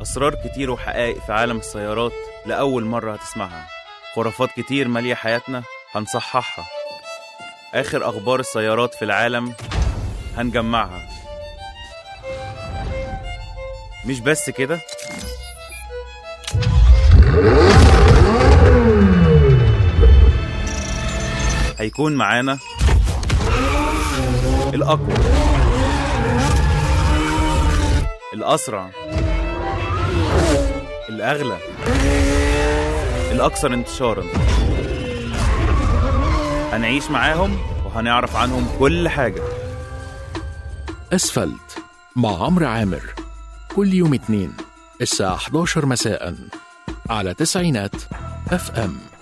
أسرار كتير وحقائق في عالم السيارات لأول مرة هتسمعها خرافات كتير مالية حياتنا هنصححها آخر أخبار السيارات في العالم هنجمعها مش بس كده هيكون معانا الأقوى الأسرع الأغلى الأكثر انتشارا هنعيش معاهم وهنعرف عنهم كل حاجة أسفلت مع عمرو عامر كل يوم اثنين الساعة 11 مساء على تسعينات اف ام